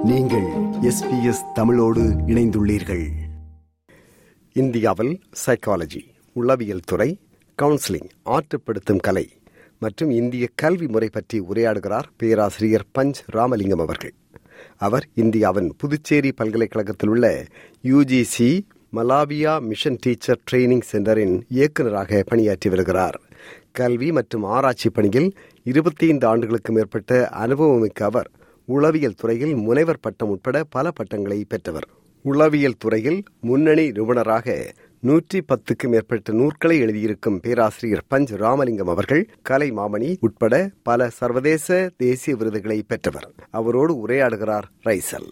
நீங்கள் எஸ்பிஎஸ் தமிழோடு இணைந்துள்ளீர்கள் இந்தியாவில் சைக்காலஜி உளவியல் துறை கவுன்சிலிங் ஆற்றுப்படுத்தும் கலை மற்றும் இந்திய கல்வி முறை பற்றி உரையாடுகிறார் பேராசிரியர் பஞ்ச் ராமலிங்கம் அவர்கள் அவர் இந்தியாவின் புதுச்சேரி பல்கலைக்கழகத்தில் உள்ள UGC Malaviya mission teacher training சென்டரின் இயக்குநராக பணியாற்றி வருகிறார் கல்வி மற்றும் ஆராய்ச்சி பணியில் இருபத்தி ஐந்து ஆண்டுகளுக்கு மேற்பட்ட அனுபவமிக்க அவர் உளவியல் துறையில் முனைவர் பட்டம் உட்பட பல பட்டங்களை பெற்றவர் உளவியல் துறையில் முன்னணி நிபுணராக நூற்றி பத்துக்கு மேற்பட்ட நூற்களை எழுதியிருக்கும் பேராசிரியர் பஞ்ச் ராமலிங்கம் அவர்கள் கலை மாமணி உட்பட பல சர்வதேச தேசிய விருதுகளை பெற்றவர் அவரோடு உரையாடுகிறார் ரைசல்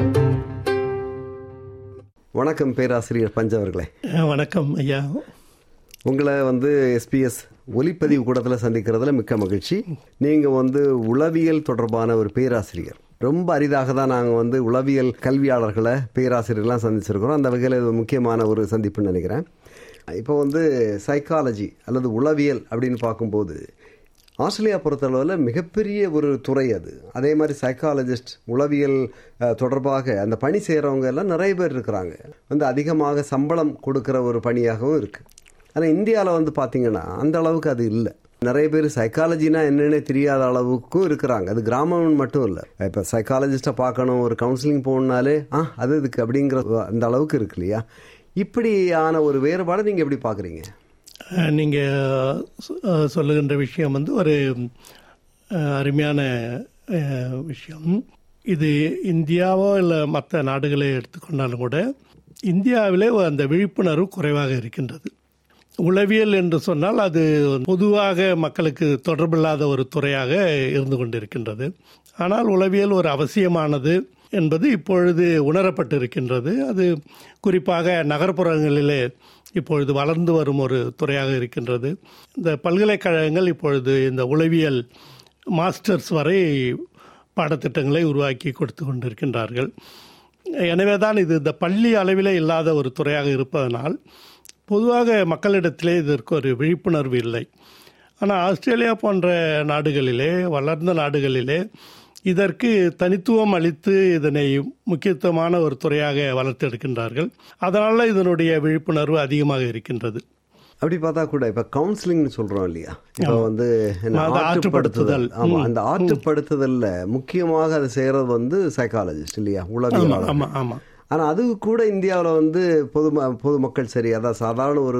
வணக்கம் பேராசிரியர் பஞ்ச் அவர்களே வணக்கம் ஐயா உங்களை வந்து எஸ்பிஎஸ் ஒலிப்பதிவு கூடத்தில் சந்திக்கிறதுல மிக்க மகிழ்ச்சி நீங்கள் வந்து உளவியல் தொடர்பான ஒரு பேராசிரியர் ரொம்ப அரிதாக தான் நாங்கள் வந்து உளவியல் கல்வியாளர்களை பேராசிரியர்லாம் சந்திச்சிருக்கிறோம் அந்த வகையில் இது முக்கியமான ஒரு சந்திப்புன்னு நினைக்கிறேன் இப்போ வந்து சைக்காலஜி அல்லது உளவியல் அப்படின்னு பார்க்கும்போது ஆஸ்திரேலியா பொறுத்தளவில் மிகப்பெரிய ஒரு துறை அது அதே மாதிரி சைக்காலஜிஸ்ட் உளவியல் தொடர்பாக அந்த பணி செய்கிறவங்க எல்லாம் நிறைய பேர் இருக்கிறாங்க வந்து அதிகமாக சம்பளம் கொடுக்குற ஒரு பணியாகவும் இருக்குது ஆனால் இந்தியாவில் வந்து பார்த்தீங்கன்னா அந்த அளவுக்கு அது இல்லை நிறைய பேர் சைக்காலஜினா என்னன்னே தெரியாத அளவுக்கும் இருக்கிறாங்க அது கிராமம் மட்டும் இல்லை இப்போ சைக்காலஜிஸ்ட்டை பார்க்கணும் ஒரு கவுன்சிலிங் போகணுனாலே ஆ அது இதுக்கு அப்படிங்கிற அந்த அளவுக்கு இருக்கு இல்லையா இப்படியான ஒரு வேறுபாடை நீங்கள் எப்படி பார்க்குறீங்க நீங்கள் சொல்லுகின்ற விஷயம் வந்து ஒரு அருமையான விஷயம் இது இந்தியாவோ இல்லை மற்ற நாடுகளை எடுத்துக்கொண்டாலும் கூட இந்தியாவிலே அந்த விழிப்புணர்வு குறைவாக இருக்கின்றது உளவியல் என்று சொன்னால் அது பொதுவாக மக்களுக்கு தொடர்பில்லாத ஒரு துறையாக இருந்து கொண்டிருக்கின்றது ஆனால் உளவியல் ஒரு அவசியமானது என்பது இப்பொழுது உணரப்பட்டிருக்கின்றது அது குறிப்பாக நகர்ப்புறங்களிலே இப்பொழுது வளர்ந்து வரும் ஒரு துறையாக இருக்கின்றது இந்த பல்கலைக்கழகங்கள் இப்பொழுது இந்த உளவியல் மாஸ்டர்ஸ் வரை பாடத்திட்டங்களை உருவாக்கி கொடுத்து கொண்டிருக்கின்றார்கள் எனவே தான் இது இந்த பள்ளி அளவிலே இல்லாத ஒரு துறையாக இருப்பதனால் பொதுவாக மக்களிடத்திலே இதற்கு ஒரு விழிப்புணர்வு இல்லை ஆனால் ஆஸ்திரேலியா போன்ற நாடுகளிலே வளர்ந்த நாடுகளிலே இதற்கு தனித்துவம் அளித்து இதனை முக்கியத்துவமான ஒரு துறையாக வளர்த்தெடுக்கின்றார்கள் அதனால இதனுடைய விழிப்புணர்வு அதிகமாக இருக்கின்றது அப்படி பார்த்தா கூட இப்ப கவுன்சிலிங் சொல்றோம் இல்லையா இப்ப வந்து ஆற்றுப்படுத்துதல் ஆமா அந்த ஆற்றுப்படுத்துதல்ல முக்கியமாக அதை செய்யறது வந்து சைக்காலஜிஸ்ட் இல்லையா உளவியல் ஆமா ஆமா ஆனா அது கூட இந்தியாவில் வந்து பொது பொதுமக்கள் சரி அதான் சாதாரண ஒரு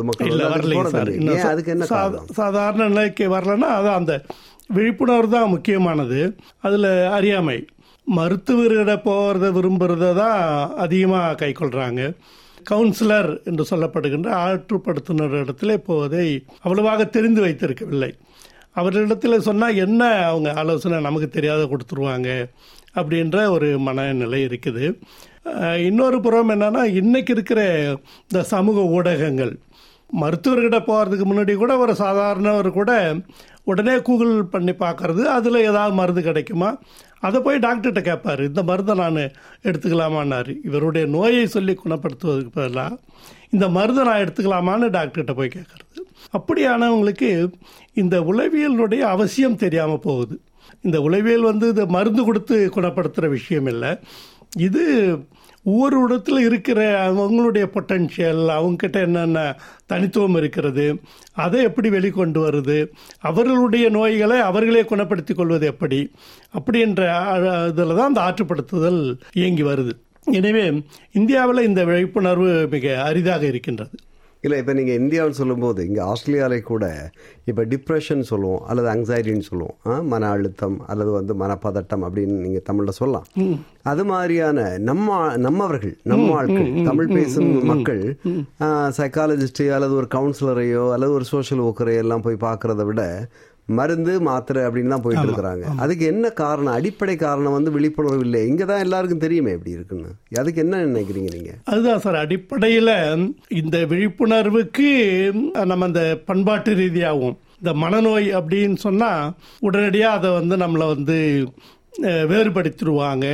பொதுமக்கள் அதுக்கு என்ன சாதாரண நிலைக்கு வரலன்னா அதான் அந்த விழிப்புணர்வு தான் முக்கியமானது அதுல அறியாமை மருத்துவர்கிட்ட போகிறத விரும்புறத தான் அதிகமாக கை கொள்றாங்க கவுன்சிலர் என்று சொல்லப்படுகின்ற ஆற்றுப்படுத்துனர் இடத்துல போவதை அவ்வளவாக தெரிந்து வைத்திருக்கவில்லை அவர்களிடத்தில் சொன்னால் என்ன அவங்க ஆலோசனை நமக்கு தெரியாத கொடுத்துருவாங்க அப்படின்ற ஒரு மனநிலை இருக்குது இன்னொரு புறம் என்னன்னா இன்னைக்கு இருக்கிற இந்த சமூக ஊடகங்கள் மருத்துவர்கிட்ட போகிறதுக்கு முன்னாடி கூட ஒரு சாதாரணவர் கூட உடனே கூகுள் பண்ணி பார்க்கறது அதில் ஏதாவது மருந்து கிடைக்குமா அதை போய் டாக்டர்கிட்ட கேட்பாரு இந்த மருந்தை நான் எடுத்துக்கலாமான்னாரு இவருடைய நோயை சொல்லி குணப்படுத்துவதற்கு பதிலாக இந்த மருந்தை நான் எடுத்துக்கலாமான்னு டாக்டர்கிட்ட போய் கேட்கறது அப்படியானவங்களுக்கு இந்த உளவியலுடைய அவசியம் தெரியாமல் போகுது இந்த உளவியல் வந்து இந்த மருந்து கொடுத்து குணப்படுத்துகிற விஷயம் இல்லை இது ஒவ்வொரு இடத்துல இருக்கிற அவங்களுடைய பொட்டன்ஷியல் அவங்ககிட்ட என்னென்ன தனித்துவம் இருக்கிறது அதை எப்படி வெளிக்கொண்டு வருது அவர்களுடைய நோய்களை அவர்களே குணப்படுத்தி கொள்வது எப்படி அப்படின்ற இதில் தான் அந்த ஆற்றுப்படுத்துதல் இயங்கி வருது எனவே இந்தியாவில் இந்த விழிப்புணர்வு மிக அரிதாக இருக்கின்றது இல்லை இப்போ நீங்கள் இந்தியாவில் சொல்லும்போது இங்கே ஆஸ்திரேலியாவிலே கூட இப்போ டிப்ரெஷன் சொல்லுவோம் அல்லது அங்ஸைட்டின்னு சொல்லுவோம் மன அழுத்தம் அல்லது வந்து மனப்பதட்டம் அப்படின்னு நீங்கள் தமிழில் சொல்லலாம் அது மாதிரியான நம்ம நம்மவர்கள் நம்ம ஆட்கள் தமிழ் பேசும் மக்கள் சைக்காலஜிஸ்ட் அல்லது ஒரு கவுன்சிலரையோ அல்லது ஒரு சோஷியல் ஒர்க்கரையோ எல்லாம் போய் பார்க்கறத விட மருந்து மாத்திரை அப்படின்னு தான் போயிட்டு இருக்கிறாங்க அதுக்கு என்ன காரணம் அடிப்படை காரணம் வந்து விழிப்புணர்வு இல்லை இங்க தான் எல்லாருக்கும் தெரியுமே எப்படி இருக்குன்னு அதுக்கு என்ன நினைக்கிறீங்க நீங்க அதுதான் சார் அடிப்படையில் இந்த விழிப்புணர்வுக்கு நம்ம அந்த பண்பாட்டு ரீதியாகவும் இந்த மனநோய் அப்படின்னு சொன்னா உடனடியாக அதை வந்து நம்மளை வந்து வேறுபடுத்திடுவாங்க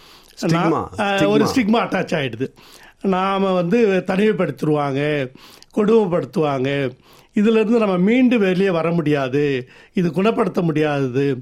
ஒரு ஸ்டிக்மா அட்டாச் ஆயிடுது நாம வந்து தனிமைப்படுத்திடுவாங்க கொடுமைப்படுத்துவாங்க இதிலிருந்து நம்ம மீண்டு வெளியே வர முடியாது இது குணப்படுத்த முடியாதது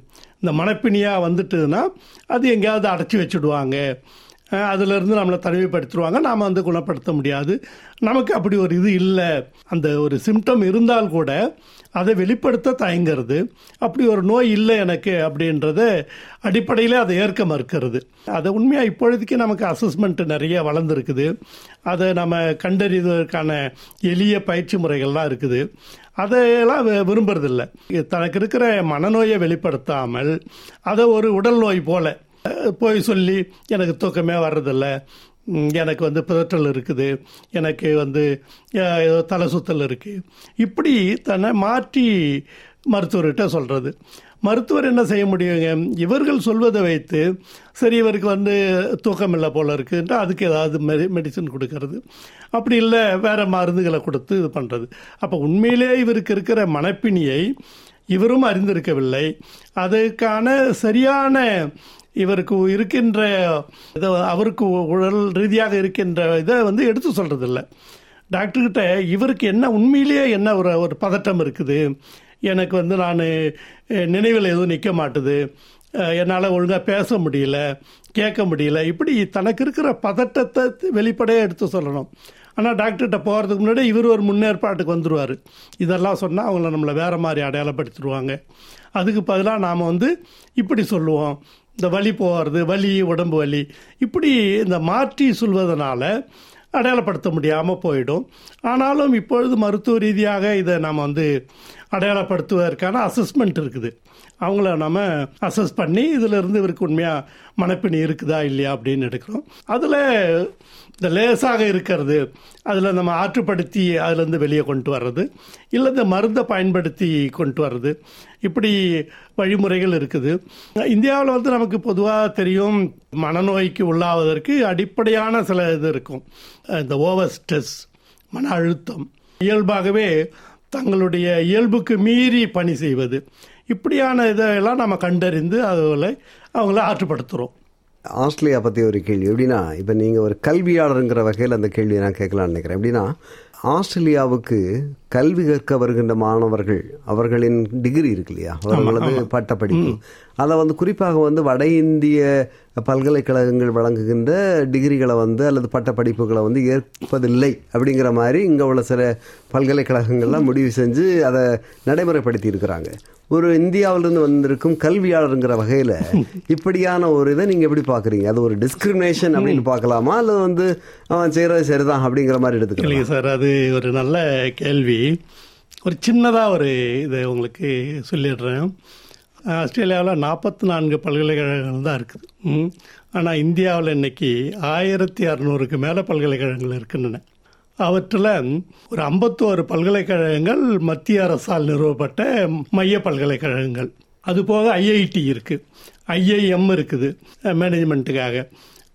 இந்த மனப்பிணியாக வந்துட்டுதுன்னா அது எங்கேயாவது அடைச்சி வச்சுடுவாங்க அஹ் அதிலிருந்து நம்மளை தனிமைப்படுத்திடுவாங்க நாம் வந்து குணப்படுத்த முடியாது நமக்கு அப்படி ஒரு இது இல்லை அந்த ஒரு சிம்டம் இருந்தால் கூட அதை வெளிப்படுத்த தயங்கிறது அப்படி ஒரு நோய் இல்லை எனக்கு அப்படின்றத அடிப்படையில் அதை ஏற்க மறுக்கிறது அதை உண்மையாக இப்பொழுதைக்கு நமக்கு அசஸ்மெண்ட் நிறைய வளர்ந்துருக்குது அதை நம்ம கண்டறிவதற்கான எளிய பயிற்சி முறைகள்லாம் இருக்குது அதையெல்லாம் வி- விரும்புறதில்ல தனக்கு இருக்கிற மனநோயை வெளிப்படுத்தாமல் அதை ஒரு உடல் நோய் போல அஹ், போய் சொல்லி எனக்கு தூக்கமே வர்றதில்ல ம், எனக்கு வந்து பிதற்றல் இருக்குது எனக்கு வந்து அஹ், ஏதோ தலை சுத்தல் இருக்குது இப்படி தன்னை மாற்றி மருத்துவர்கிட்ட சொல்கிறது மருத்துவர் என்ன செய்ய முடியுங்க இவர்கள் சொல்வதை வைத்து சரி இவருக்கு வந்து தூக்கம் இல்லை போல இருக்குன்ட்டு அதுக்கு ஏதாவது மெடி மெடிசன் கொடுக்கறது அப்படி இல்லை வேற மருந்துகளை கொடுத்து இது பண்ணுறது அப்போ உண்மையிலே இவருக்கு இருக்கிற மனப்பிணியை இவரும் அறிந்திருக்கவில்லை அதுக்கான சரியான இவருக்கு இருக்கின்ற இதை அவருக்கு உடல் ரீதியாக இருக்கின்ற இதை வந்து எடுத்து சொல்றதில்ல டாக்டர்கிட்ட இவருக்கு என்ன உண்மையிலேயே என்ன ஒரு ஒரு பதட்டம் இருக்குது எனக்கு வந்து நான் நினைவில் எதுவும் நிற்க மாட்டுது என்னால் ஒழுங்காக பேச முடியல கேட்க முடியல இப்படி தனக்கு இருக்கிற பதட்டத்தை வெளிப்படையாக எடுத்து சொல்லணும் ஆனால் டாக்டர்கிட்ட போகிறதுக்கு முன்னாடி இவர் ஒரு முன்னேற்பாட்டுக்கு வந்துடுவார் இதெல்லாம் சொன்னால் அவங்கள நம்மளை வேறு மாதிரி அடையாளப்படுத்திடுவாங்க அதுக்கு பதிலாக நாம் வந்து இப்படி சொல்லுவோம் இந்த வலி போகிறது வலி உடம்பு வலி இப்படி இந்த மாற்றி சொல்வதனால அடையாளப்படுத்த முடியாமல் போயிடும் ஆனாலும் இப்பொழுது மருத்துவ ரீதியாக இதை நம்ம வந்து அடையாளப்படுத்துவதற்கான அசஸ்மெண்ட் இருக்குது அவங்கள நம்ம அசஸ் பண்ணி இதில் இருந்து இவருக்கு உண்மையாக மனப்பிணி இருக்குதா இல்லையா அப்படின்னு எடுக்கிறோம் அதில் இந்த லேசாக இருக்கிறது அதில் நம்ம ஆற்றுப்படுத்தி அதுலேருந்து வெளியே கொண்டு வர்றது இல்லை இந்த மருந்தை பயன்படுத்தி கொண்டு வர்றது இப்படி வழிமுறைகள் இருக்குது இந்தியாவில் வந்து நமக்கு பொதுவாக தெரியும் மனநோய்க்கு உள்ளாவதற்கு அடிப்படையான சில இது இருக்கும் இந்த ஓவர் ஸ்ட்ரெஸ் மன அழுத்தம் இயல்பாகவே தங்களுடைய இயல்புக்கு மீறி பணி செய்வது இப்படியான இதெல்லாம் நம்ம கண்டறிந்து அதில் அவங்கள ஆற்றுப்படுத்துகிறோம் ஆஸ்திரேலியா பற்றி ஒரு கேள்வி எப்படின்னா இப்போ நீங்கள் ஒரு கல்வியாளருங்கிற வகையில் அந்த கேள்வியை நான் கேட்கலாம்னு நினைக்கிறேன் எப்படின்னா ஆஸ்திரேலியாவுக்கு கல்வி கற்க வருகின்ற மாணவர்கள் அவர்களின் டிகிரி இருக்கு இல்லையா அவர்களது பட்டப்படிப்பு அதை வந்து குறிப்பாக வந்து வட இந்திய பல்கலைக்கழகங்கள் வழங்குகின்ற டிகிரிகளை வந்து அல்லது பட்டப்படிப்புகளை வந்து ஏற்பதில்லை அப்படிங்கிற மாதிரி இங்கே உள்ள சில பல்கலைக்கழகங்கள்லாம் முடிவு செஞ்சு அதை நடைமுறைப்படுத்தி இருக்கிறாங்க ஒரு இந்தியாவிலிருந்து வந்திருக்கும் கல்வியாளருங்கிற வகையில் இப்படியான ஒரு இதை நீங்கள் எப்படி பார்க்குறீங்க அது ஒரு டிஸ்கிரிமினேஷன் அப்படின்னு பார்க்கலாமா அல்லது வந்து அவன் செய்கிறது சரிதான் அப்படிங்கிற மாதிரி எடுத்துக்கலாம் இல்லைங்க சார் அது ஒரு நல்ல கேள்வி ஒரு சின்னதாக ஒரு இதை உங்களுக்கு சொல்லிடுறேன் ஆஸ்திரேலியாவில் நாற்பத்தி நான்கு பல்கலைக்கழகங்கள் தான் இருக்குது ம். ஆனால் இந்தியாவில் இன்னைக்கு ஆயிரத்தி அறநூறுக்கு மேலே பல்கலைக்கழகங்கள் இருக்கின்றன அவற்றில் ஒரு ஐம்பத்தோரு பல்கலைக்கழகங்கள் மத்திய அரசால் நிறுவப்பட்ட மைய பல்கலைக்கழகங்கள் அதுபோக ஐஐடி இருக்குது ஐஐஎம் இருக்குது மேனேஜ்மெண்ட்டுக்காக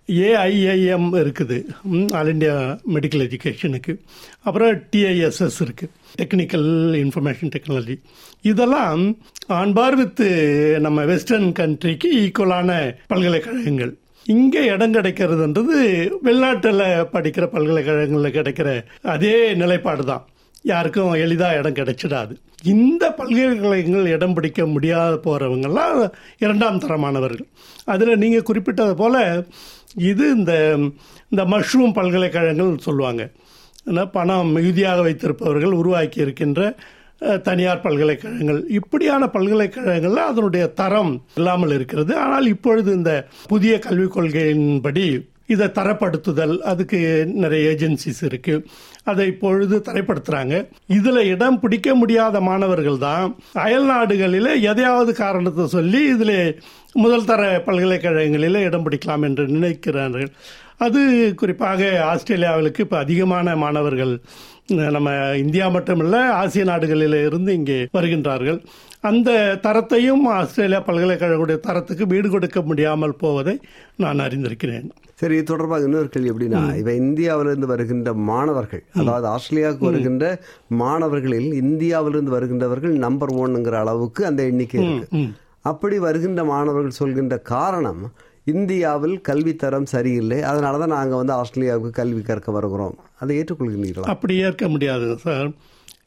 ஏஐஐஎம் இருக்குது ம், ஆல் இண்டியா மெடிக்கல் எஜுகேஷனுக்கு அப்புறம் டிஐஎஸ்எஸ் இருக்குது டெக்னிக்கல் இன்ஃபர்மேஷன் டெக்னாலஜி இதெல்லாம் ஆன்பார் வித் நம்ம வெஸ்டர்ன் கண்ட்ரிக்கு ஈக்குவலான பல்கலைக்கழகங்கள் இங்கே இடம் கிடைக்கிறதுன்றது வெளிநாட்டில் படிக்கிற பல்கலைக்கழகங்களில் கிடைக்கிற அதே நிலைப்பாடு தான் யாருக்கும் எளிதாக இடம் கிடைச்சிடாது இந்த பல்கலைக்கழகங்கள் இடம் பிடிக்க முடியாத போகிறவங்கெல்லாம் இரண்டாம் தரமானவர்கள் அதில் நீங்கள் குறிப்பிட்டது போல் இது இந்த இந்த மஷ்ரூம் பல்கலைக்கழகங்கள் சொல்லுவாங்க ஏன்னா பணம் மிகுதியாக வைத்திருப்பவர்கள் உருவாக்கி இருக்கின்ற அஹ், தனியார் பல்கலைக்கழகங்கள் இப்படியான பல்கலைக்கழகங்கள்ல அதனுடைய தரம் இல்லாமல் இருக்கிறது ஆனால் இப்பொழுது இந்த புதிய கல்விக் கொள்கையின்படி இதை தரப்படுத்துதல் அதுக்கு நிறைய ஏஜென்சிஸ் இருக்கு அதை இப்பொழுது தரைப்படுத்துறாங்க இதுல இடம் பிடிக்க முடியாத மாணவர்கள் தான் அயல் நாடுகளில் எதையாவது காரணத்தை சொல்லி இதுல முதல் தர பல்கலைக்கழகங்களில் இடம் பிடிக்கலாம் என்று நினைக்கிறார்கள் அது குறிப்பாக ஆஸ்திரேலியாவிற்கு இப்போ அதிகமான மாணவர்கள் நம்ம இந்தியா மட்டுமல்ல ஆசிய நாடுகளில் இருந்து இங்கே வருகின்றார்கள் அந்த தரத்தையும் ஆஸ்திரேலியா பல்கலைக்கழகத்துடைய தரத்துக்கு வீடு கொடுக்க முடியாமல் போவதை நான் அறிந்திருக்கிறேன் சரி இது தொடர்பாக இன்னொரு கேள்வி எப்படின்னா இப்ப இந்தியாவிலிருந்து வருகின்ற மாணவர்கள் அதாவது ஆஸ்திரேலியாவுக்கு வருகின்ற மாணவர்களில் இந்தியாவிலிருந்து வருகின்றவர்கள் நம்பர் ஒன்னுங்கிற அளவுக்கு அந்த எண்ணிக்கை இருக்கு அப்படி வருகின்ற மாணவர்கள் சொல்கின்ற காரணம் இந்தியாவில் கல்வித்தரம் சரியில்லை அதனால தான் நாங்கள் வந்து ஆஸ்திரேலியாவுக்கு கல்வி கற்க வருகிறோம் அதை ஏற்றுக்கொள்கிறீர்களா அப்படி ஏற்க முடியாது சார்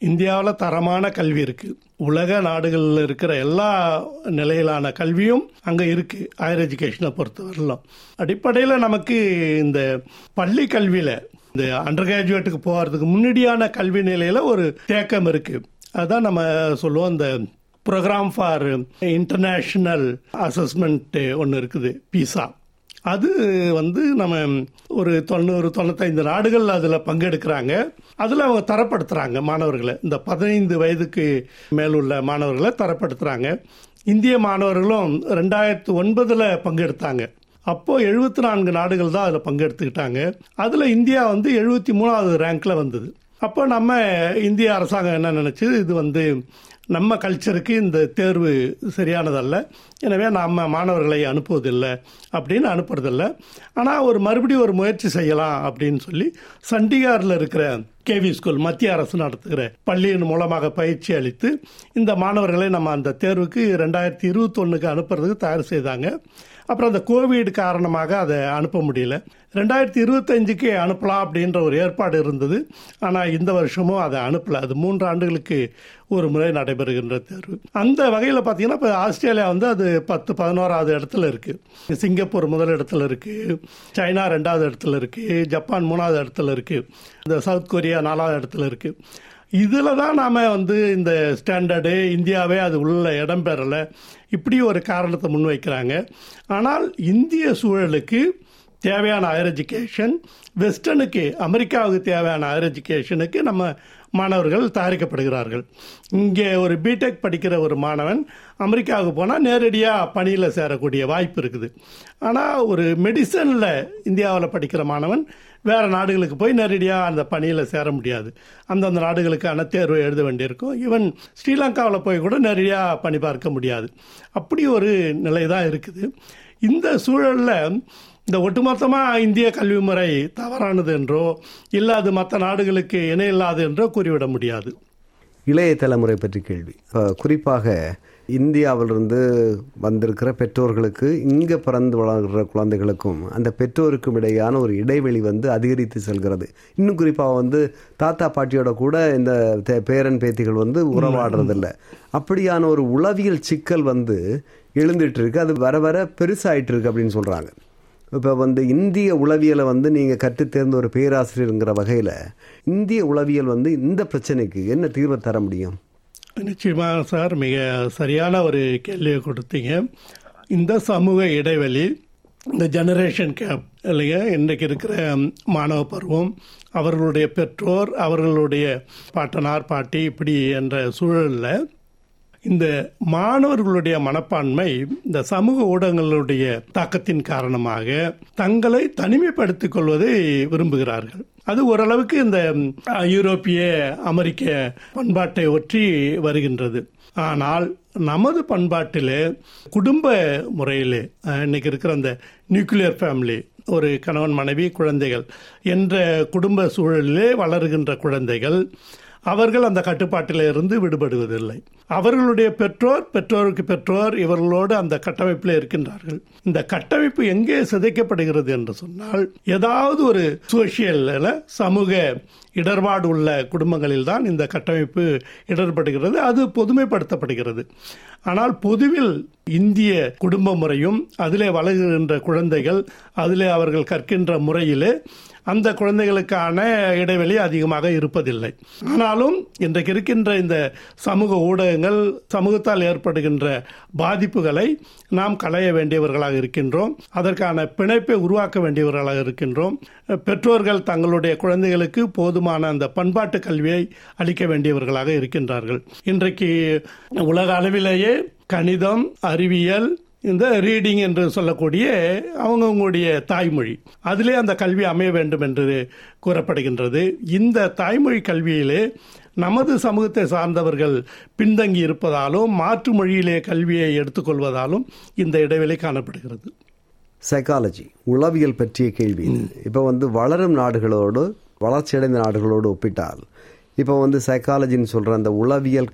இந்தியாவில் தரமான கல்வி இருக்கு உலக நாடுகளில் இருக்கிற எல்லா நிலையிலான கல்வியும் அங்கே இருக்கு ஹையர் எஜுகேஷனை பொறுத்தவரையிலும் அடிப்படையில் நமக்கு இந்த பள்ளி கல்வியில் இந்த அண்டர் கிராஜுவேட்டுக்கு போகிறதுக்கு முன்னாடியான கல்வி நிலையில் ஒரு தேக்கம் இருக்கு அதான் நம்ம சொல்லுவோம் இந்த ப்ரோக்ராம் ஃபார் இன்டர்நேஷ்னல் அசஸ்மெண்ட் ஒன்று இருக்குது பீஸா அது வந்து நம்ம ஒரு தொண்ணூறு தொண்ணூத்தைந்து நாடுகள் அதில் பங்கெடுக்கிறாங்க அதில் அவங்க தரப்படுத்துகிறாங்க மாணவர்களை இந்த பதினைந்து வயதுக்கு மேலுள்ள மாணவர்களை தரப்படுத்துகிறாங்க இந்திய மாணவர்களும் ரெண்டாயிரத்து ஒன்பதில் பங்கெடுத்தாங்க அப்போ எழுபத்தி நான்கு நாடுகள் தான் அதில் பங்கெடுத்துக்கிட்டாங்க அதில் இந்தியா வந்து எழுபத்தி மூணாவது ரேங்க்ல வந்தது அப்போ நம்ம இந்திய அரசாங்கம் என்ன நினைச்சது இது வந்து நம்ம கல்ச்சருக்கு இந்த தேர்வு சரியானதல்ல எனவே நம்ம மாணவர்களை அனுப்புவதில்லை அப்படின்னு அனுப்புறதில்ல ஆனால் ஒரு மறுபடியும் ஒரு முயற்சி செய்யலாம் அப்படின்னு சொல்லி சண்டிகாரில் இருக்கிற கேவி ஸ்கூல் மத்திய அரசு நடத்துகிற பள்ளியின் மூலமாக பயிற்சி அளித்து இந்த மாணவர்களை நம்ம அந்த தேர்வுக்கு ரெண்டாயிரத்தி இருபத்தொன்னுக்கு அனுப்புறதுக்கு தயார் செய்தாங்க அப்புறம் அந்த கோவிட் காரணமாக அதை அனுப்ப முடியல ரெண்டாயிரத்தி இருபத்தஞ்சுக்கு அனுப்பலாம் அப்படின்ற ஒரு ஏற்பாடு இருந்தது ஆனால் இந்த வருஷமும் அதை அனுப்பல அது மூன்று ஆண்டுகளுக்கு ஒரு முறை நடைபெறுகின்ற தேர்வு அந்த வகையில் பார்த்தீங்கன்னா இப்போ ஆஸ்திரேலியா வந்து அது பத்து பதினோராவது இடத்துல இருக்கு சிங்கப்பூர் முதல் இடத்துல இருக்கு சைனா ரெண்டாவது இடத்துல இருக்கு ஜப்பான் மூணாவது இடத்துல இருக்கு இந்த சவுத் கொரியா நாலாவது இடத்துல இருக்கு இதில் தான் நாம் வந்து இந்த ஸ்டாண்டர்டு இந்தியாவே அது உள்ள இடம் பெறலை இப்படி ஒரு காரணத்தை முன்வைக்கிறாங்க ஆனால் இந்திய சூழலுக்கு தேவையான ஹையர் எஜுகேஷன் வெஸ்டர்னுக்கு அமெரிக்காவுக்கு தேவையான ஹையர் எஜுகேஷனுக்கு நம்ம மாணவர்கள் தயாரிக்கப்படுகிறார்கள் இங்கே ஒரு பிடெக் படிக்கிற ஒரு மாணவன் அமெரிக்காவுக்கு போனால் நேரடியாக பணியில் சேரக்கூடிய வாய்ப்பு இருக்குது ஆனால் ஒரு மெடிசனில் இந்தியாவில் படிக்கிற மாணவன் வேறு நாடுகளுக்கு போய் நேரடியாக அந்த பணியில் சேர முடியாது அந்தந்த நாடுகளுக்கான தேர்வை எழுத வேண்டியிருக்கும் ஈவன் ஸ்ரீலங்காவில் போய் கூட நேரடியாக பணி பார்க்க முடியாது அப்படி ஒரு நிலை தான் இருக்குது இந்த சூழலில் இந்த ஒட்டுமொத்தமாக இந்திய கல்வி முறை தவறானது என்றோ இல்லை அது மற்ற நாடுகளுக்கு இணையில்லாது என்றோ கூறிவிட முடியாது இளைய தலைமுறை பற்றி கேள்வி அஹ், குறிப்பாக இந்தியாவிலிருந்து வந்திருக்கிற பெற்றோர்களுக்கு இங்கே பிறந்து வளர்கிற குழந்தைகளுக்கும் அந்த பெற்றோருக்கும் இடையான ஒரு இடைவெளி வந்து அதிகரித்து செல்கிறது இன்னும் குறிப்பாக வந்து தாத்தா பாட்டியோட கூட இந்த தே- பேரன் பேத்திகள் வந்து உறவாடுறதில்ல அப்படியான ஒரு உளவியல் சிக்கல் வந்து எழுந்துட்டு இருக்கு அது வர வர பெருசாயிட்டு இருக்கு அப்படின்னு சொல்றாங்க இப்போ வந்து இந்திய உளவியலை வந்து நீங்கள் கற்றுத் தேர்ந்த ஒரு பேராசிரியருங்கிற வகையில் இந்திய உளவியல் வந்து இந்த பிரச்சனைக்கு என்ன தீர்வை தர முடியும் நிச்சயமாக சார் மிக சரியான ஒரு கேள்வியை கொடுத்தீங்க இந்த சமூக இடைவெளி இந்த ஜெனரேஷன் கேப் இல்லையா இன்றைக்கு இருக்கிற மாணவ பருவம் அவர்களுடைய பெற்றோர் அவர்களுடைய பாட்டனார் பாட்டி இப்படி என்ற சூழலில் இந்த மாணவர்களுடைய மனப்பான்மை இந்த சமூக ஊடகங்களுடைய தாக்கத்தின் காரணமாக தங்களை தனிமைப்படுத்திக் கொள்வதை விரும்புகிறார்கள் அது ஓரளவுக்கு இந்த அஹ், யூரோப்பிய அமெரிக்க பண்பாட்டை ஒற்றி வருகின்றது ஆனால் நமது பண்பாட்டிலே குடும்ப முறையிலே அஹ், இன்னைக்கு இருக்கிற அந்த நியூக்ளியர் ஃபேமிலி ஒரு கணவன் மனைவி குழந்தைகள் என்ற குடும்ப சூழலிலே வளருகின்ற குழந்தைகள் அவர்கள் அந்த கட்டுப்பாட்டில் இருந்து விடுபடுவதில்லை அவர்களுடைய பெற்றோர் பெற்றோருக்கு பெற்றோர் இவர்களோடு அந்த கட்டமைப்பில் இருக்கின்றார்கள் இந்த கட்டமைப்பு எங்கே சிதைக்கப்படுகிறது என்று சொன்னால் ஏதாவது ஒரு சோசியல் சமூக இடர்பாடு உள்ள குடும்பங்களில் தான் இந்த கட்டமைப்பு இடர்படுகிறது அது பொதுமைப்படுத்தப்படுகிறது ஆனால் பொதுவில் இந்திய குடும்ப முறையும் அதிலே வளர்கின்ற குழந்தைகள் அதிலே அவர்கள் கற்கின்ற முறையிலே அந்த குழந்தைகளுக்கான இடைவெளி அதிகமாக இருப்பதில்லை ஆனாலும் இன்றைக்கு இருக்கின்ற இந்த சமூக ஊடகங்கள் சமூகத்தால் ஏற்படுகின்ற பாதிப்புகளை நாம் களைய வேண்டியவர்களாக இருக்கின்றோம் அதற்கான பிணைப்பை உருவாக்க வேண்டியவர்களாக இருக்கின்றோம் பெற்றோர்கள் தங்களுடைய குழந்தைகளுக்கு போதுமான அந்த பண்பாட்டு கல்வியை அளிக்க வேண்டியவர்களாக இருக்கின்றார்கள் இன்றைக்கு உலக அளவிலேயே கணிதம் அறிவியல் இந்த ரீடிங் என்று சொல்லக்கூடிய அவங்கவுங்களுடைய தாய்மொழி அதிலே அந்த கல்வி அமைய வேண்டும் என்று கூறப்படுகின்றது இந்த தாய்மொழி கல்வியிலே நமது சமூகத்தை சார்ந்தவர்கள் பின்தங்கி இருப்பதாலும் மாற்று மொழியிலே கல்வியை எடுத்துக்கொள்வதாலும் இந்த இடைவெளி காணப்படுகிறது சைக்காலஜி உளவியல் பற்றிய கேள்வி இது. இப்போ வந்து வளரும் நாடுகளோடு வளர்ச்சியடைந்த நாடுகளோடு ஒப்பிட்டால் இப்போ வந்து சைக்காலஜின்னு சொல்கிற அந்த உளவியல் கலை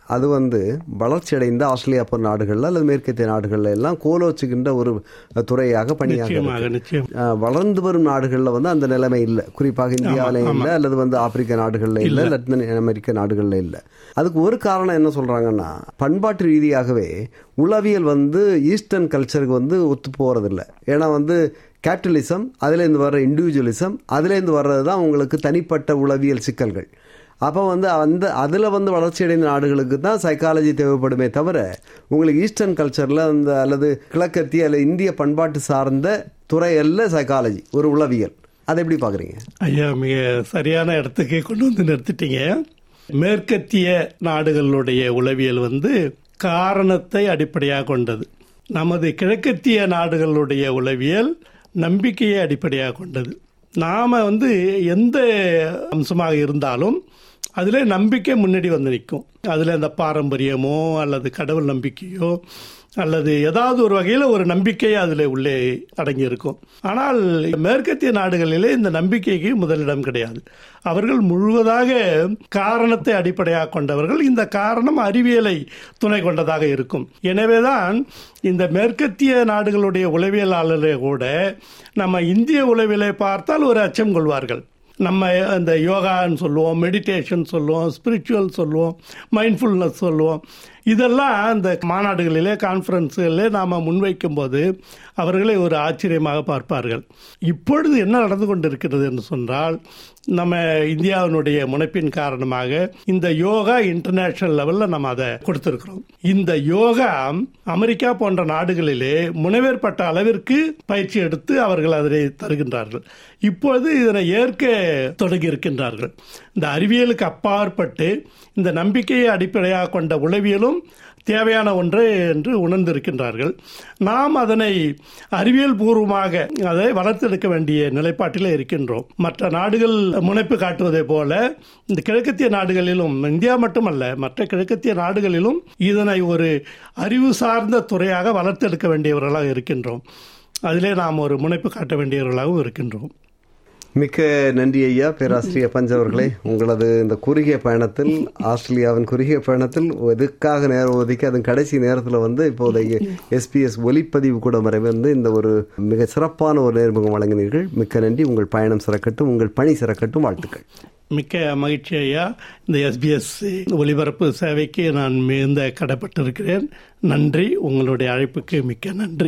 அது வந்து வளர்ச்சியடைந்த ஆஸ்திரேலியா போன்ற நாடுகள்ல அல்லது மேற்கத்திய நாடுகள்ல எல்லாம் கோலோச்சுகின்ற ஒரு துறையாக பணியாக நிச்சயமாக நிச்சயம் ஆஹ் வளர்ந்து வரும் நாடுகள்ல வந்து அந்த நிலைமை இல்லை குறிப்பாக இந்தியாவில இல்லை அல்லது வந்து ஆப்பிரிக்க நாடுகள்ல இல்லை லத்தீன் அமெரிக்க நாடுகள்ல இல்லை அதுக்கு ஒரு காரணம் என்ன சொல்றாங்கன்னா பண்பாட்டு ரீதியாகவே உளவியல் வந்து ஈஸ்டர்ன் கல்ச்சருக்கு வந்து ஒத்து போறதில்ல ஏன்னா வந்து கேபிட்டலிசம் அதுலேருந்து வர்ற இண்டிவிஜுவலிசம் அதுலேருந்து வர்றது தான் உங்களுக்கு தனிப்பட்ட உளவியல் சிக்கல்கள் அப்போ வந்து அந்த அதில் வந்து வளர்ச்சியடைந்த நாடுகளுக்கு தான் சைக்காலஜி தேவைப்படுமே தவிர உங்களுக்கு ஈஸ்டர்ன் கல்ச்சரில் அந்த அல்லது கிழக்கத்திய அல்லது இந்திய பண்பாட்டு சார்ந்த துறை அல்ல சைக்காலஜி ஒரு உளவியல் அதை எப்படி பார்க்குறீங்க ஐயா மிக சரியான இடத்துக்கு கொண்டு வந்து நிறுத்திட்டீங்க மேற்கத்திய நாடுகளுடைய உளவியல் வந்து காரணத்தை அடிப்படையாக கொண்டது நமது கிழக்கத்திய நாடுகளுடைய உளவியல் நம்பிக்கையை அடிப்படையாக கொண்டது நாம வந்து எந்த அம்சமாக இருந்தாலும் அதில் நம்பிக்கை முன்னாடி வந்து நிற்கும் அதில் இந்த பாரம்பரியமோ அல்லது கடவுள் நம்பிக்கையோ அல்லது ஏதாவது ஒரு வகையில் ஒரு நம்பிக்கை அதில் உள்ளே அடங்கியிருக்கும் ஆனால் மேற்கத்திய நாடுகளிலே இந்த நம்பிக்கைக்கு முதலிடம் கிடையாது அவர்கள் முழுவதாக காரணத்தை அடிப்படையாக கொண்டவர்கள் இந்த காரணம் அறிவியலை துணை கொண்டதாக இருக்கும் எனவேதான் இந்த மேற்கத்திய நாடுகளுடைய உளவியலாளர்களே கூட நம்ம இந்திய உளவியலை பார்த்தால் ஒரு அச்சம் கொள்வார்கள் நம்ம அந்த யோகான்னு சொல்லுவோம் மெடிடேஷன் சொல்லுவோம் ஸ்பிரிச்சுவல் சொல்லுவோம் மைண்ட்ஃபுல்னஸ் சொல்லுவோம் இதெல்லாம் அந்த மாநாடுகளிலே கான்ஃபரன்ஸுகளிலே நாம் முன்வைக்கும் போது அவர்களை ஒரு ஆச்சரியமாக பார்ப்பார்கள் இப்பொழுது என்ன நடந்து கொண்டிருக்கிறது என்று சொன்னால் நம்ம இந்தியாவினுடைய முனைப்பின் காரணமாக இந்த யோகா இன்டர்நேஷனல் லெவலில் நம்ம அதை கொடுத்திருக்கிறோம் இந்த யோகா அமெரிக்கா போன்ற நாடுகளிலே முனைவேற்பட்ட அளவிற்கு பயிற்சி எடுத்து அவர்கள் அதனை தருகின்றார்கள் இப்பொழுது இதனை ஏற்க தொடங்கி இருக்கின்றார்கள் இந்த அறிவியலுக்கு அப்பாற்பட்டு இந்த நம்பிக்கையை அடிப்படையாக கொண்ட உளவியலும் தேவையான ஒன்று என்று உணர்ந்திருக்கின்றார்கள் நாம் அதனை அறிவியல் பூர்வமாக அதை வளர்த்தெடுக்க வேண்டிய நிலைப்பாட்டில் இருக்கின்றோம் மற்ற நாடுகள் முனைப்பு காட்டுவதை போல இந்த கிழக்கத்திய நாடுகளிலும் இந்தியா மட்டுமல்ல மற்ற கிழக்கத்திய நாடுகளிலும் இதனை ஒரு அறிவு சார்ந்த துறையாக வளர்த்தெடுக்க வேண்டியவர்களாக இருக்கின்றோம் அதிலே நாம் ஒரு முனைப்பு காட்ட வேண்டியவர்களாகவும் இருக்கின்றோம் மிக்க நன்றி ஐயா பேராசிரியர் பஞ்ச் அவர்களே உங்களது இந்த குறுகிய பயணத்தில் ஆஸ்திரேலியாவின் குறுகிய பயணத்தில் எதுக்காக நேரம் ஒதுக்கி அதன் கடைசி நேரத்தில் வந்து இப்போதைய எஸ்பிஎஸ் ஒலிப்பதிவு கூட வரை வந்து இந்த ஒரு மிக சிறப்பான ஒரு நேர்முகம் வழங்கினீர்கள் மிக்க நன்றி உங்கள் பயணம் சிறக்கட்டும் உங்கள் பணி சிறக்கட்டும் வாழ்த்துக்கள் மிக்க மகிழ்ச்சி ஐயா இந்த எஸ்பிஎஸ் ஒலிபரப்பு சேவைக்கு நான் மிகுந்த கடப்பட்டிருக்கிறேன் நன்றி உங்களுடைய அழைப்புக்கு மிக்க நன்றி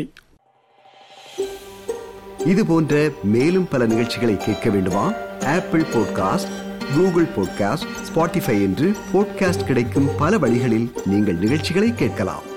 இது போன்ற மேலும் பல நிகழ்ச்சிகளை கேட்க வேண்டுமா Apple podcast Google podcast Spotify என்று பாட்காஸ்ட் கிடைக்கும் பல வழிகளில் நீங்கள் நிகழ்ச்சிகளை கேட்கலாம்